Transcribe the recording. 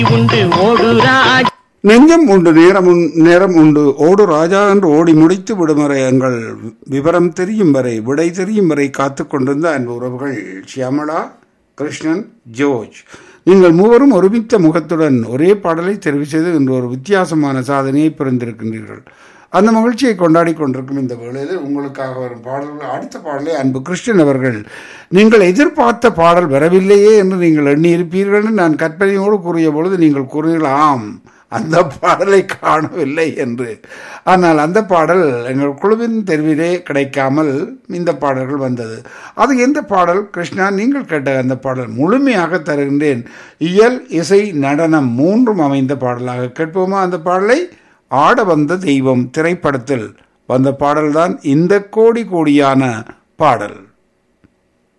உண்டு ஓடு ராஜ நெஞ்சம் உண்டு நேரம் உண்- நேரம் உண்டு ஓடு ராஜா என்று ஓடி முடித்து விடும் வரை எங்கள் விவரம் தெரியும் வரை விடை தெரியும் வரை காத்து கொண்டிருந்த அன்பு உறவுகள் ஷியாமளா கிருஷ்ணன் ஜோர்ஜ் நீங்கள் மூவரும் ஒருமித்த முகத்துடன் ஒரே பாடலை தெரிவு செய்து இன்று ஒரு வித்தியாசமான சாதனையை பிறந்திருக்கின்றீர்கள் அந்த மகிழ்ச்சியை கொண்டாடி கொண்டிருக்கும் இந்த வேளையில் உங்களுக்காக வரும் பாடல்கள் அடுத்த பாடலை அன்பு கிருஷ்ணன் அவர்கள் நீங்கள் எதிர்பார்த்த பாடல் வரவில்லையே என்று நீங்கள் எண்ணியிருப்பீர்கள் என்று நான் கற்பனையோடு கூறிய பொழுது நீங்கள் கூறுகிறீர்கள் ஆம் அந்த பாடலை காணவில்லை என்று ஆனால் அந்த பாடல் எங்கள் குழுவின் தெரிவிலே கிடைக்காமல் இந்த பாடல்கள் வந்தது அது எந்த பாடல் கிருஷ்ணா நீங்கள் கேட்ட அந்த பாடல் முழுமையாக தருகின்றேன் இயல் இசை நடனம் மூன்றும் அமைந்த பாடலாக கேட்போமா அந்த பாடலை ஆட வந்த தெய்வம் திரைப்படத்தில் வந்த பாடல்தான் இந்த கோடி கோடியான பாடல்